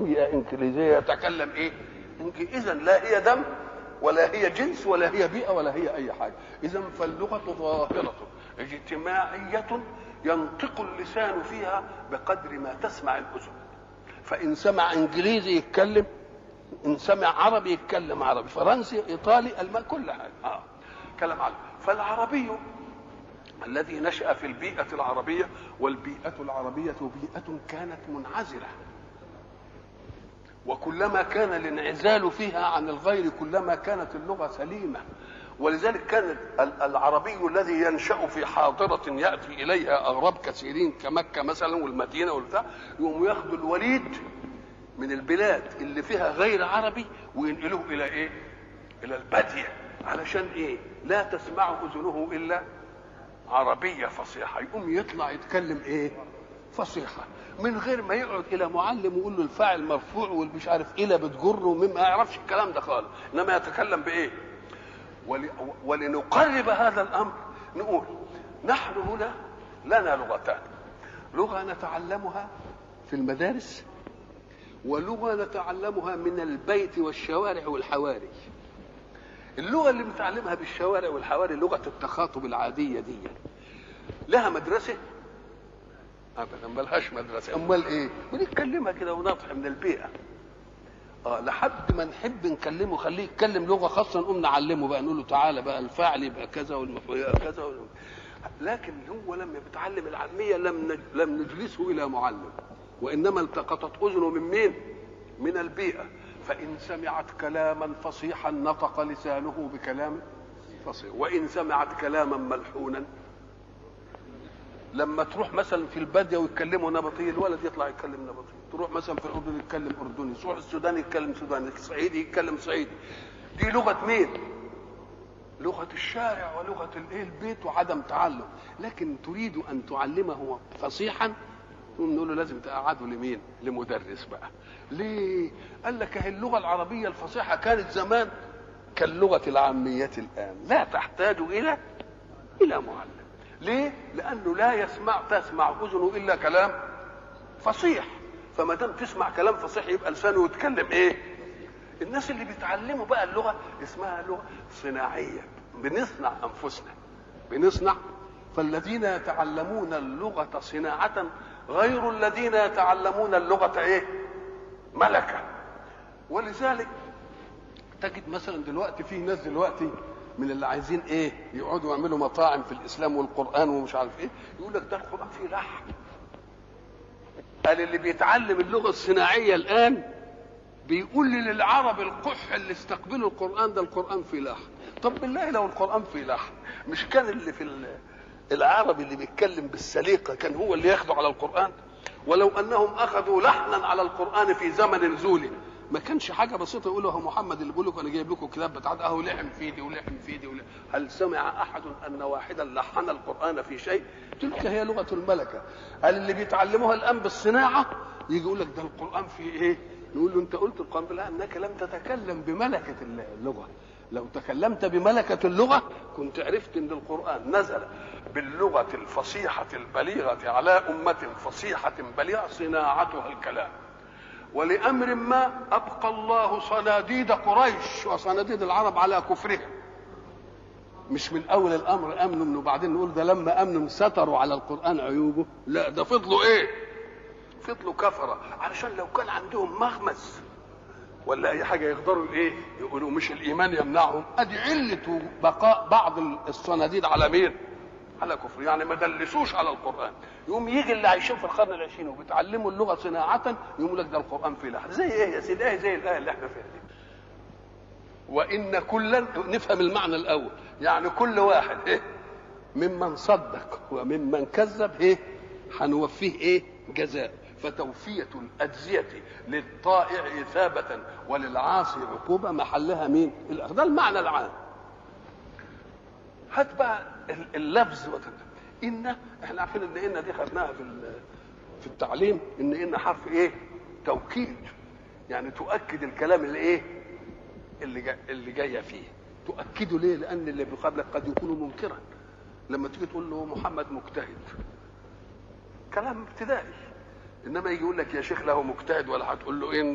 فرنسيه انجليزيه يتكلم ايه اذا لا هي دم ولا هي جنس ولا هي بيئه ولا هي اي حاجه اذا فاللغه ظاهره اجتماعيه ينطق اللسان فيها بقدر ما تسمع الاذن فان سمع انجليزي يتكلم ان سمع عربي يتكلم عربي فرنسي ايطالي المان كل حاجه اه كلام عربي فالعربي الذي نشا في البيئه العربيه والبيئه العربيه بيئه كانت منعزله وكلما كان الانعزال فيها عن الغير كلما كانت اللغه سليمه ولذلك كان العربي الذي ينشا في حاضره ياتي اليها اغراب كثيرين كمكه مثلا والمدينه والبتاع يقوم ياخذوا الوليد من البلاد اللي فيها غير عربي وينقلوه الى ايه؟ الى الباديه علشان ايه؟ لا تسمع اذنه الا عربيه فصيحه يقوم يطلع يتكلم ايه؟ فصيحه من غير ما يقعد الى معلم ويقول له الفاعل مرفوع والمش عارف الى بتجره ما يعرفش الكلام ده خالص انما يتكلم بايه؟ ول... ولنقرب هذا الامر نقول نحن هنا لنا لغتان لغه نتعلمها في المدارس ولغه نتعلمها من البيت والشوارع والحواري اللغه اللي بنتعلمها بالشوارع والحواري لغه التخاطب العاديه دي لها مدرسه ابدا ملهاش مدرسه امال ايه بنتكلمها كده ونطح من البيئه اه لحد ما نحب نكلمه خليه يتكلم لغه خاصه نقوم نعلمه بقى نقول له تعالى بقى الفاعل يبقى كذا والمفعول يبقى كذا والمفعول. لكن هو لما بيتعلم العاميه لم نج... لم نجلسه الى معلم وانما التقطت اذنه من مين؟ من البيئه فان سمعت كلاما فصيحا نطق لسانه بكلام فصيح وان سمعت كلاما ملحونا لما تروح مثلا في الباديه ويتكلموا نبطي الولد يطلع يتكلم نبطي تروح مثلا في الاردن يتكلم اردني تروح السودان يتكلم سوداني الصعيدي يتكلم صعيدي دي لغه مين لغه الشارع ولغه الايه البيت وعدم تعلم لكن تريد ان تعلمه فصيحا نقول له لازم تقعده لمين لمدرس بقى ليه قال لك هي اللغه العربيه الفصيحه كانت زمان كاللغه العاميه الان لا تحتاج الى الى معلم ليه؟ لأنه لا يسمع تسمع أذنه إلا كلام فصيح فما دام تسمع كلام فصيح يبقى لسانه يتكلم إيه؟ الناس اللي بيتعلموا بقى اللغة اسمها لغة صناعية بنصنع أنفسنا بنصنع فالذين يتعلمون اللغة صناعة غير الذين يتعلمون اللغة إيه؟ ملكة ولذلك تجد مثلا دلوقتي في ناس دلوقتي من اللي عايزين ايه يقعدوا يعملوا مطاعم في الاسلام والقران ومش عارف ايه يقول لك ده القران فيه لحن قال اللي بيتعلم اللغه الصناعيه الان بيقول لي للعرب القح اللي استقبلوا القران ده القران فيه لحن طب بالله لو القران فيه لحن مش كان اللي في العربي اللي بيتكلم بالسليقه كان هو اللي ياخده على القران ولو انهم اخذوا لحنا على القران في زمن نزوله ما كانش حاجه بسيطه يقولوا هو محمد اللي بيقول لكم انا جايب لكم كتاب بتاع اهو لحم في دي ولحم في دي ولحم. هل سمع احد ان واحدا لحن القران في شيء؟ تلك هي لغه الملكه قال اللي بيتعلموها الان بالصناعه يجي يقول لك ده القران فيه ايه؟ نقول له انت قلت القران لا انك لم تتكلم بملكه اللغه لو تكلمت بملكة اللغة كنت عرفت أن القرآن نزل باللغة الفصيحة البليغة على أمة فصيحة بليغة صناعتها الكلام ولأمر ما أبقى الله صناديد قريش وصناديد العرب على كفرهم مش من أول الأمر أمنوا منه وبعدين نقول ده لما أمنوا ستروا على القرآن عيوبه لا ده فضلوا إيه فضلوا كفرة علشان لو كان عندهم مغمس ولا أي حاجة يقدروا إيه يقولوا مش الإيمان يمنعهم أدي علة بقاء بعض الصناديد على مين على كفر يعني ما دلسوش على القران يقوم يجي اللي عايشين في القرن العشرين وبيتعلموا اللغه صناعه يقول لك ده القران فيه لحن زي ايه يا سيدي ايه زي الايه اللي احنا فيها دي وان كلا نفهم المعنى الاول يعني كل واحد ايه ممن صدق وممن كذب ايه هنوفيه ايه جزاء فتوفية الأجزية للطائع إثابة وللعاصي عقوبة محلها مين؟ ده المعنى العام. هات بقى اللفظ ان احنا عارفين ان ان دي خدناها في في التعليم ان ان حرف ايه توكيد يعني تؤكد الكلام اللي ايه اللي جاي اللي جايه فيه تؤكده ليه لان اللي بيقابلك قد يكون منكرا لما تيجي تقول له محمد مجتهد كلام ابتدائي انما يجي يقول لك يا شيخ له مجتهد ولا هتقول له ايه